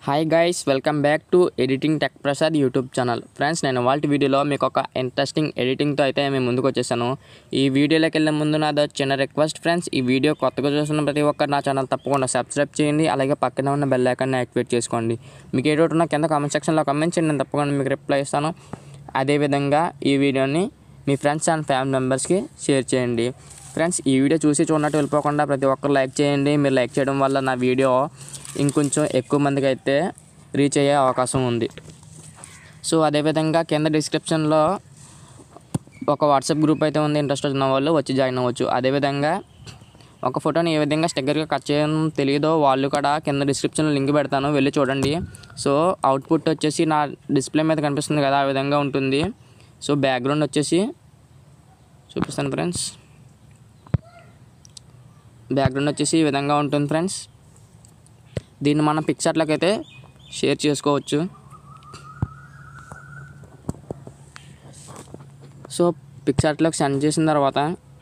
hi guys welcome back to editing tech Prasad YouTube channel friends నేను వాళ్ళ వీడియోలో మీకు ఒక ఇంట్రెస్టింగ్ ఎడిటింగ్తో అయితే మేము ముందుకు వచ్చేసాను ఈ వీడియోలోకి వెళ్ళే ముందు నాదో చిన్న రిక్వెస్ట్ ఫ్రెండ్స్ ఈ వీడియో కొత్తగా చూస్తున్న ప్రతి ఒక్కరు నా ఛానల్ తప్పకుండా సబ్స్క్రైబ్ చేయండి అలాగే పక్కన ఉన్న బెల్ ఐకాన్ని యాక్టివేట్ చేసుకోండి మీకు ఏ డౌట్ ఉన్నా కింద కామెంట్ సెక్షన్లో కామెంట్ చేయండి నేను తప్పకుండా మీకు రిప్లై ఇస్తాను అదేవిధంగా ఈ వీడియోని మీ ఫ్రెండ్స్ అండ్ ఫ్యామిలీ మెంబర్స్కి షేర్ చేయండి ఫ్రెండ్స్ ఈ వీడియో చూసి చూడనట్టు వెళ్ళిపోకుండా ప్రతి ఒక్కరు లైక్ చేయండి మీరు లైక్ చేయడం వల్ల నా వీడియో ఇంకొంచెం ఎక్కువ మందికి అయితే రీచ్ అయ్యే అవకాశం ఉంది సో అదేవిధంగా కింద డిస్క్రిప్షన్లో ఒక వాట్సాప్ గ్రూప్ అయితే ఉంది ఇంట్రెస్ట్ ఉన్న వాళ్ళు వచ్చి జాయిన్ అవ్వచ్చు అదేవిధంగా ఒక ఫోటోని ఏ విధంగా స్టిక్కర్గా కట్ చేయడం తెలియదో వాళ్ళు కూడా కింద డిస్క్రిప్షన్లో లింక్ పెడతాను వెళ్ళి చూడండి సో అవుట్పుట్ వచ్చేసి నా డిస్ప్లే మీద కనిపిస్తుంది కదా ఆ విధంగా ఉంటుంది సో బ్యాక్గ్రౌండ్ వచ్చేసి చూపిస్తాను ఫ్రెండ్స్ బ్యాక్గ్రౌండ్ వచ్చేసి ఈ విధంగా ఉంటుంది ఫ్రెండ్స్ దీన్ని మనం పిక్చర్లకు అయితే షేర్ చేసుకోవచ్చు సో పిక్చర్లోకి సెండ్ చేసిన తర్వాత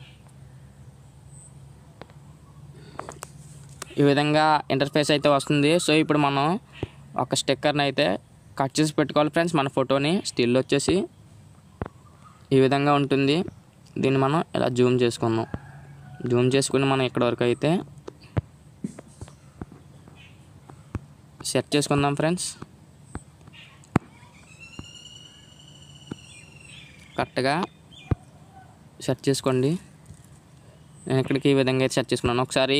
ఈ విధంగా ఇంటర్ఫేస్ అయితే వస్తుంది సో ఇప్పుడు మనం ఒక స్టిక్కర్ని అయితే కట్ చేసి పెట్టుకోవాలి ఫ్రెండ్స్ మన ఫోటోని స్టిల్ వచ్చేసి ఈ విధంగా ఉంటుంది దీన్ని మనం ఇలా జూమ్ చేసుకుందాం జూమ్ చేసుకుని మనం ఇక్కడ వరకు అయితే సెట్ చేసుకుందాం ఫ్రెండ్స్ కరెక్ట్గా సెట్ చేసుకోండి నేను ఇక్కడికి ఈ విధంగా అయితే సెట్ చేసుకున్నాను ఒకసారి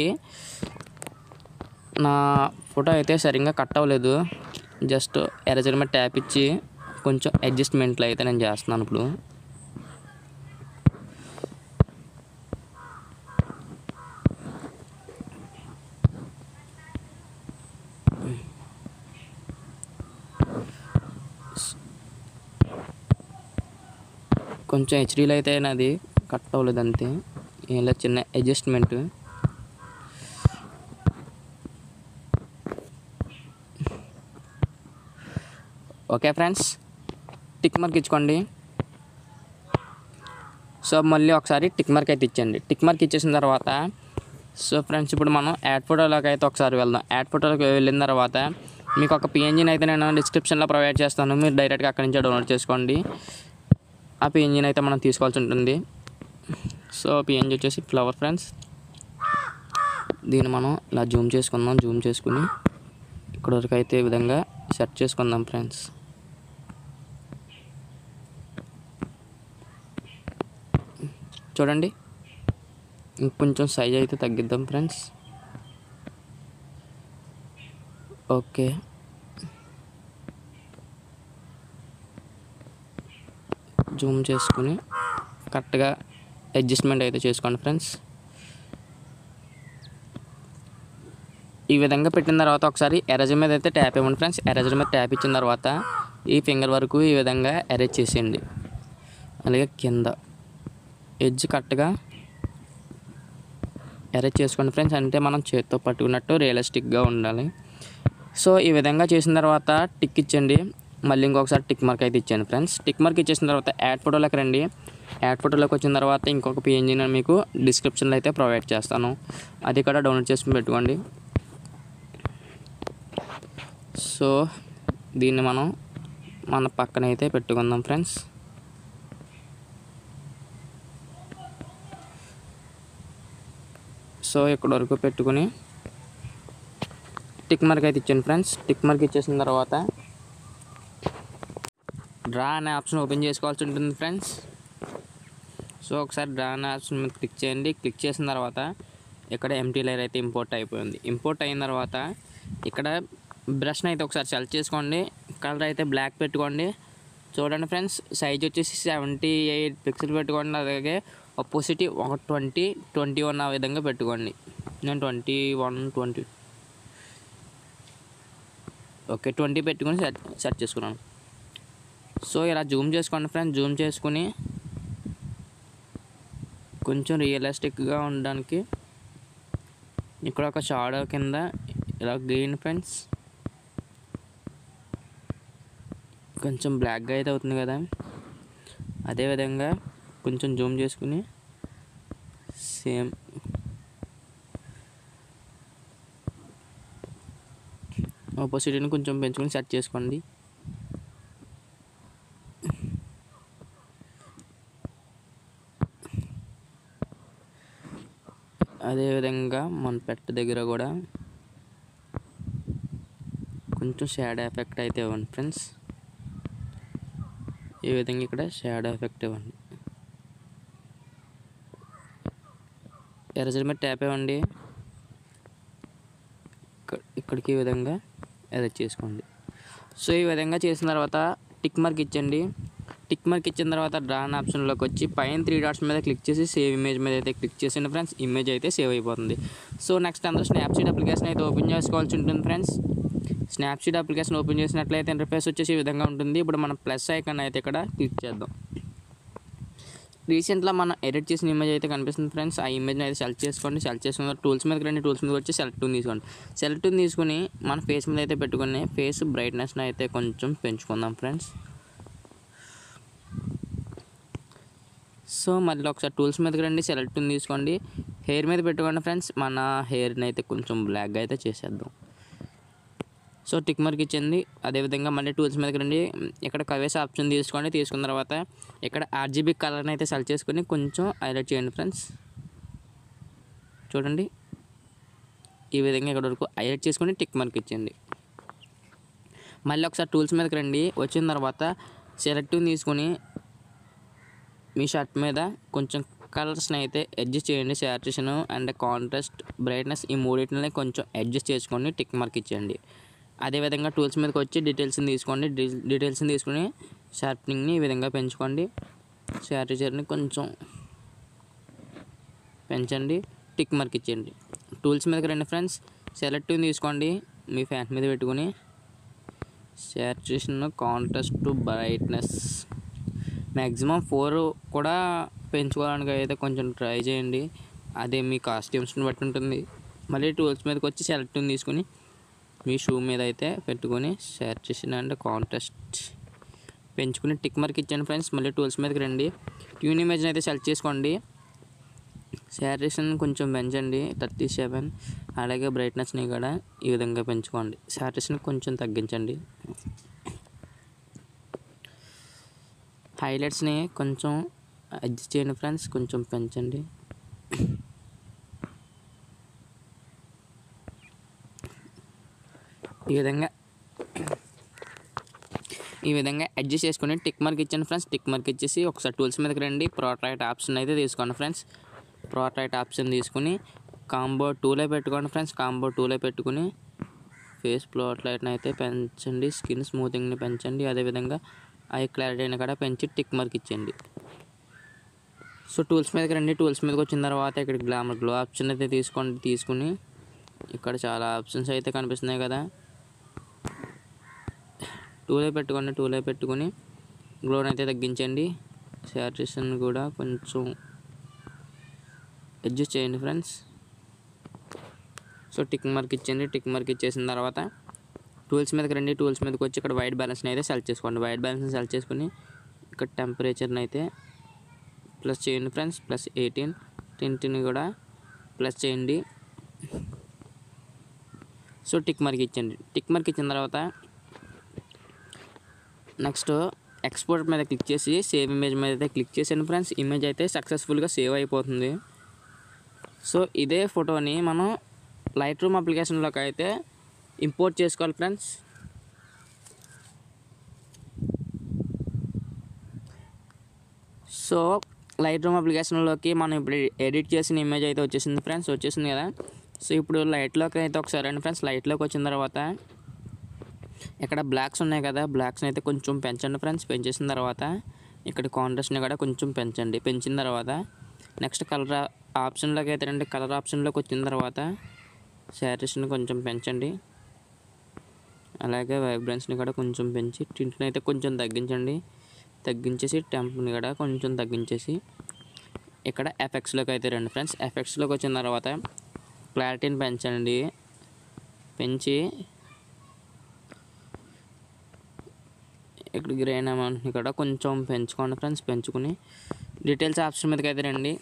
నా ఫోటో అయితే సరిగ్గా కట్ అవ్వలేదు జస్ట్ ఎరేజర్ మీద ట్యాప్ ఇచ్చి కొంచెం అడ్జస్ట్మెంట్లు అయితే నేను చేస్తున్నాను ఇప్పుడు కొంచెం హెచ్డీలో అయితే నాది కట్ అవ్వలేదు అంతే ఏం లేదు చిన్న adjustment okay friends tick mark ఇచ్చుకోండి సో మళ్ళీ ఒకసారి టిక్ మార్క్ అయితే ఇచ్చండి టిక్ మార్క్ ఇచ్చేసిన తర్వాత సో ఫ్రెండ్స్ ఇప్పుడు మనం యాడ్ ఫోటోలోకి అయితే ఒకసారి వెళ్దాం యాడ్ ఫోటోలోకి వెళ్ళిన తర్వాత మీకు ఒక పిఎన్జీని అయితే నేను డిస్క్రిప్షన్లో ప్రొవైడ్ చేస్తాను మీరు డైరెక్ట్గా అక్కడి నుంచే డౌన్లోడ్ చేసుకోండి ఆ పిఎన్జీని అయితే మనం తీసుకోవాల్సి ఉంటుంది సో పిఎన్జీ వచ్చేసి ఫ్లవర్ ఫ్రెండ్స్ దీన్ని మనం ఇలా జూమ్ చేసుకుందాం జూమ్ చేసుకుని ఇక్కడ వరకు అయితే ఈ విధంగా సెట్ చేసుకుందాం ఫ్రెండ్స్ చూడండి ఇంకొంచెం సైజ్ అయితే తగ్గిద్దాం ఫ్రెండ్స్ ఓకే జూమ్ చేసుకుని కరెక్ట్గా అడ్జస్ట్మెంట్ అయితే చేసుకోండి ఫ్రెండ్స్ ఈ విధంగా పెట్టిన తర్వాత ఒకసారి ఎరేజర్ మీద అయితే ట్యాప్ ఇవ్వండి ఫ్రెండ్స్ ఎరేజర్ మీద ట్యాప్ ఇచ్చిన తర్వాత ఈ ఫింగర్ వరకు ఈ విధంగా అరేంజ్ చేసేయండి అలాగే కింద ఎడ్జ్ కరెక్ట్గా అరేంజ్ చేసుకోండి ఫ్రెండ్స్ అంటే మనం చేతితో పట్టుకున్నట్టు రియలిస్టిక్గా ఉండాలి సో ఈ విధంగా చేసిన తర్వాత టిక్ ఇచ్చండి మళ్ళీ ఇంకొకసారి టిక్ మార్క్ అయితే ఇచ్చాను ఫ్రెండ్స్ టిక్ మార్క్ ఇచ్చేసిన తర్వాత యాడ్ ఫోటోలోకి రండి యాడ్ ఫోటోలోకి వచ్చిన తర్వాత ఇంకొక పిఎన్జీ నేను మీకు డిస్క్రిప్షన్లో అయితే ప్రొవైడ్ చేస్తాను అది కూడా డౌన్లోడ్ చేసుకుని పెట్టుకోండి సో దీన్ని మనం మన పక్కన అయితే పెట్టుకుందాం ఫ్రెండ్స్ సో ఇక్కడ వరకు పెట్టుకుని టిక్ మార్క్ అయితే ఇచ్చాను ఫ్రెండ్స్ టిక్ మార్క్ ఇచ్చేసిన తర్వాత డ్రా అనే ఆప్షన్ ఓపెన్ చేసుకోవాల్సి ఉంటుంది ఫ్రెండ్స్ సో ఒకసారి డ్రా అనే ఆప్షన్ మీద క్లిక్ చేయండి క్లిక్ చేసిన తర్వాత ఇక్కడ ఎంటీ లేయర్ అయితే ఇంపోర్ట్ అయిపోయింది ఇంపోర్ట్ అయిన తర్వాత ఇక్కడ బ్రష్ని అయితే ఒకసారి సెలెక్ట్ చేసుకోండి కలర్ అయితే బ్లాక్ పెట్టుకోండి చూడండి ఫ్రెండ్స్ సైజ్ వచ్చేసి సెవెంటీ ఎయిట్ పిక్సెల్ పెట్టుకోండి అలాగే అపోజిట్ ఒక ట్వంటీ ట్వంటీ వన్ ఆ విధంగా పెట్టుకోండి నేను twenty one twenty okay twenty పెట్టుకొని సెట్ సెట్ చేసుకున్నాను సో ఇలా జూమ్ చేసుకోండి ఫ్రెండ్స్ జూమ్ చేసుకుని కొంచెం రియలిస్టిక్గా ఉండడానికి ఇక్కడ ఒక షాడో కింద ఇలా గ్రీన్ ఫ్రెండ్స్ కొంచెం బ్లాక్గా అయితే అవుతుంది కదా అదేవిధంగా కొంచెం జూమ్ చేసుకుని సేమ్ ఆపోసిటీని కొంచెం పెంచుకొని సెట్ చేసుకోండి అదేవిధంగా మన పెట్ట దగ్గర కూడా కొంచెం షాడో ఎఫెక్ట్ అయితే ఇవ్వండి ఫ్రెండ్స్ ఈ విధంగా ఇక్కడ షాడో ఎఫెక్ట్ ఇవ్వండి ఎర్రజల్ మీద ట్యాప్ ఇవ్వండి ఇక్కడ- ఇక్కడికి ఈ విధంగా ఎరేజ్ చేసుకోండి సో ఈ విధంగా చేసిన తర్వాత టిక్ మార్క్ ఇచ్చండి టిక్ మార్క్ ఇచ్చిన తర్వాత డ్రాన్ ఆప్షన్లోకి వచ్చి పైన త్రీ డాట్స్ మీద క్లిక్ చేసి సేవ్ ఇమేజ్ మీద అయితే క్లిక్ చేసింది ఫ్రెండ్స్ ఇమేజ్ అయితే సేవ్ అయిపోతుంది సో నెక్స్ట్ అందరూ స్నాప్సీట్ అప్లికేషన్ అయితే ఓపెన్ చేసుకోవాల్సి ఉంటుంది ఫ్రెండ్స్ స్నాప్సీట్ అప్లికేషన్ ఓపెన్ చేసినట్లయితే ఇంటర్ఫేస్ వచ్చేసి ఈ విధంగా ఉంటుంది ఇప్పుడు మనం ప్లస్ ఐకాన్ అయితే ఇక్కడ క్లిక్ చేద్దాం రీసెంట్లో మనం ఎడిట్ చేసిన ఇమేజ్ అయితే కనిపిస్తుంది ఫ్రెండ్స్ ఆ ఇమేజ్ని అయితే సెలెక్ట్ చేసుకోండి సెలెక్ట్ చేసుకున్న టూల్స్ మీదకి రండి టూల్స్ మీద వచ్చి సెలెక్ట్ తీసుకోండి సెలెక్ట్ తీసుకుని మన ఫేస్ మీద అయితే పెట్టుకుని ఫేస్ బ్రైట్నెస్ని అయితే కొంచెం పెంచుకుందాం ఫ్రెండ్స్ సో మళ్ళీ ఒకసారి టూల్స్ మీదకి రండి సెలెక్ట్ తీసుకోండి హెయిర్ మీద పెట్టుకోండి ఫ్రెండ్స్ మన హెయిర్ని అయితే కొంచెం బ్లాక్గా అయితే చేసేద్దాం సో టిక్ మార్క్ ఇచ్చింది అదేవిధంగా మళ్ళీ టూల్స్ మీదకి రండి ఇక్కడ కవేస్ ఆప్షన్ తీసుకోండి తీసుకున్న తర్వాత ఇక్కడ ఆర్జీబీ కలర్ని అయితే సెలెక్ట్ చేసుకొని కొంచెం హైలైట్ చేయండి ఫ్రెండ్స్ చూడండి ఈ విధంగా ఇక్కడ వరకు హైలైట్ చేసుకొని టిక్ మార్క్ ఇచ్చింది మళ్ళీ ఒకసారి టూల్స్ మీదకి రండి వచ్చిన తర్వాత సెలెక్ట్ తీసుకొని మీ షర్ట్ మీద కొంచెం కలర్స్ని అయితే అడ్జస్ట్ చేయండి శాచురేషన్ అండ్ కాంట్రాస్ట్ బ్రైట్నెస్ ఈ మూడింటిని కొంచెం అడ్జస్ట్ చేసుకోండి టిక్ మార్క్ ఇచ్చేయండి అదేవిధంగా టూల్స్ మీదకి వచ్చి డీటెయిల్స్ని తీసుకోండి డీ- డీటెయిల్స్ని తీసుకుని షార్ప్నింగ్ని ఈ విధంగా పెంచుకోండి శాచురేషన్ని కొంచెం పెంచండి టిక్ మార్క్ ఇచ్చేయండి టూల్స్ మీదకి రండి ఫ్రెండ్స్ సెలెక్ట్ తీసుకోండి మీ ఫ్యాంట్ మీద పెట్టుకుని saturation contrast brightness maximum four కూడా పెంచుకోవడానికి అయితే కొంచెం ట్రై చేయండి అదే మీ కాస్ట్యూమ్స్ని బట్టి ఉంటుంది మళ్ళీ టూల్స్ మీదకి వచ్చి సెలెక్ట్ తీసుకుని మీ షూ మీద అయితే పెట్టుకొని శాచురేషన్ అండ్ కాంట్రాస్ట్ పెంచుకుని టిక్ మార్క్ ఇచ్చాను ఫ్రెండ్స్ మళ్ళీ టూల్స్ మీదకి రండి ట్యూన్ ఇమేజ్ని అయితే సెలెక్ట్ చేసుకోండి శాచురేషన్ కొంచెం పెంచండి థర్టీ సెవెన్ అలాగే బ్రైట్నెస్ని కూడా ఈ విధంగా పెంచుకోండి శాచురేషన్ కొంచెం తగ్గించండి హైలైట్స్ని కొంచెం అడ్జస్ట్ చేయండి ఫ్రెండ్స్ కొంచెం పెంచండి ఈ విధంగా ఈ విధంగా అడ్జస్ట్ చేసుకుని టిక్ మార్క్ ఇచ్చాను ఫ్రెండ్స్ టిక్ మార్క్ ఇచ్చేసి ఒకసారి టూల్స్ మీదకి రండి ప్రోట్రైట్ ఆప్షన్ అయితే తీసుకోండి ఫ్రెండ్స్ ప్రోట్రైట్ ఆప్షన్ తీసుకుని కాంబో టూలే పెట్టుకోండి ఫ్రెండ్స్ కాంబో టూలే పెట్టుకుని ఫేస్ ప్లాట్ లైట్ని అయితే పెంచండి స్కిన్ స్మూతింగ్ని పెంచండి అదేవిధంగా ఐ క్లారిటీని కూడా పెంచి టిక్ మార్క్ ఇచ్చేయండి సో టూల్స్ మీదకి రండి టూల్స్ మీదకి వచ్చిన తర్వాత ఇక్కడ గ్లామర్ గ్లో ఆప్షన్ అయితే తీసుకోండి తీసుకుని ఇక్కడ చాలా ఆప్షన్స్ అయితే కనిపిస్తున్నాయి కదా టూలే పెట్టుకోండి టూలే పెట్టుకుని గ్లోని అయితే తగ్గించండి శాచురేషన్ కూడా కొంచెం అడ్జస్ట్ చేయండి ఫ్రెండ్స్ సో టిక్ మార్క్ ఇచ్చేయండి టిక్ మార్క్ ఇచ్చేసిన తర్వాత టూల్స్ మీదకి రండి టూల్స్ మీదకి వచ్చి ఇక్కడ వైట్ బ్యాలెన్స్ని అయితే సెలెక్ట్ చేసుకోండి వైట్ బ్యాలెన్స్ని సెలెక్ట్ చేసుకుని ఇక్కడ టెంపరేచర్ని అయితే ప్లస్ చేయండి ఫ్రెండ్స్ ప్లస్ ఎయిటీన్ టెంట్ని కూడా ప్లస్ చేయండి సో టిక్ మార్క్ ఇచ్చండి టిక్ మార్క్ ఇచ్చిన తర్వాత నెక్స్ట్ ఎక్స్పోర్ట్ మీద క్లిక్ చేసి సేవ్ ఇమేజ్ మీద అయితే క్లిక్ చేసాను ఫ్రెండ్స్ ఇమేజ్ అయితే సక్సెస్ఫుల్గా సేవ్ అయిపోతుంది సో ఇదే ఫోటోని మనం లైట్ రూమ్ అప్లికేషన్లోకి అయితే ఇంపోర్ట్ చేసుకోవాలి ఫ్రెండ్స్ సో లైట్ రూమ్ అప్లికేషన్లోకి మనం ఇప్పుడు ఎడిట్ చేసిన ఇమేజ్ అయితే వచ్చేసింది ఫ్రెండ్స్ వచ్చేసింది కదా సో ఇప్పుడు లైట్లోకి అయితే ఒకసారి రండి ఫ్రెండ్స్ లైట్లోకి వచ్చిన తర్వాత ఇక్కడ బ్లాక్స్ ఉన్నాయి కదా బ్లాక్స్ని అయితే కొంచెం పెంచండి ఫ్రెండ్స్ పెంచేసిన తర్వాత ఇక్కడ కాంట్రాస్ట్ని కూడా కొంచెం పెంచండి పెంచిన తర్వాత నెక్స్ట్ కలర్ ఆప్షన్లోకి అయితే రండి కలర్ ఆప్షన్లోకి వచ్చిన తర్వాత శారీస్ని కొంచెం పెంచండి అలాగే వైబ్రెన్స్ని కూడా కొంచెం పెంచి టింట్ని అయితే కొంచెం తగ్గించండి తగ్గించేసి టెంప్ని కూడా కొంచెం తగ్గించేసి ఇక్కడ ఎఫెక్ట్స్లోకి అయితే రండి ఫ్రెండ్స్ ఎఫెక్ట్స్లోకి వచ్చిన తర్వాత క్లారిటీని పెంచండి పెంచి ఇక్కడ గ్రెయిన్ అమౌంట్ని కూడా కొంచెం పెంచుకోండి ఫ్రెండ్స్ పెంచుకుని డీటెయిల్స్ ఆప్షన్ మీదకి అయితే రండి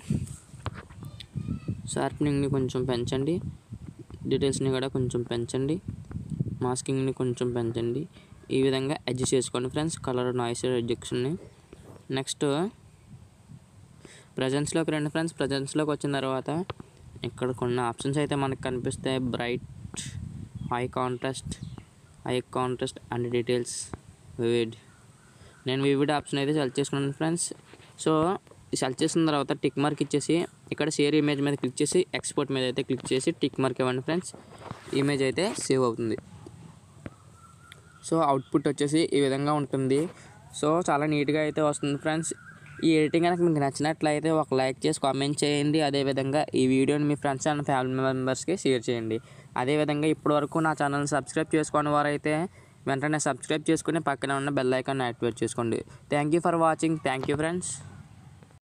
షార్ప్నింగ్ని కొంచెం పెంచండి డీటెయిల్స్ని కూడా కొంచెం పెంచండి మాస్కింగ్ని కొంచెం పెంచండి ఈ విధంగా అడ్జస్ట్ చేసుకోండి ఫ్రెండ్స్ కలర్ నాయిస్ రిజెక్షన్ని నెక్స్ట్ ప్రజెన్స్లోకి రండి ఫ్రెండ్స్ ప్రజెన్స్లోకి వచ్చిన తర్వాత ఇక్కడ కొన్ని ఆప్షన్స్ అయితే మనకు కనిపిస్తాయి bright high contrast high contrast and details vivid నేను వివిడ్ ఆప్షన్ అయితే సెలెక్ట్ చేసుకున్నాను ఫ్రెండ్స్ సో సెలెక్ట్ చేసిన తర్వాత టిక్ మార్క్ ఇచ్చేసి ఇక్కడ షేర్ ఇమేజ్ మీద క్లిక్ చేసి ఎక్స్పోర్ట్ మీద అయితే క్లిక్ చేసి టిక్ మార్క్ ఇవ్వండి ఫ్రెండ్స్ ఇమేజ్ అయితే సేవ్ అవుతుంది సో అవుట్పుట్ వచ్చేసి ఈ విధంగా ఉంటుంది సో చాలా నీట్గా అయితే వస్తుంది ఫ్రెండ్స్ ఈ ఎడిటింగ్ కనుక మీకు నచ్చినట్లయితే ఒక లైక్ చేసి కామెంట్ చేయండి అదేవిధంగా ఈ వీడియోని మీ ఫ్రెండ్స్ అండ్ ఫ్యామిలీ మెంబర్స్కి షేర్ చేయండి అదేవిధంగా ఇప్పటివరకు నా ఛానల్ సబ్స్క్రైబ్ చేసుకుని వారైతే వెంటనే సబ్స్క్రైబ్ చేసుకుని పక్కన ఉన్న బెల్ ఐకాన్ యాక్టివేట్ చేసుకోండి thank you for watching thank you friends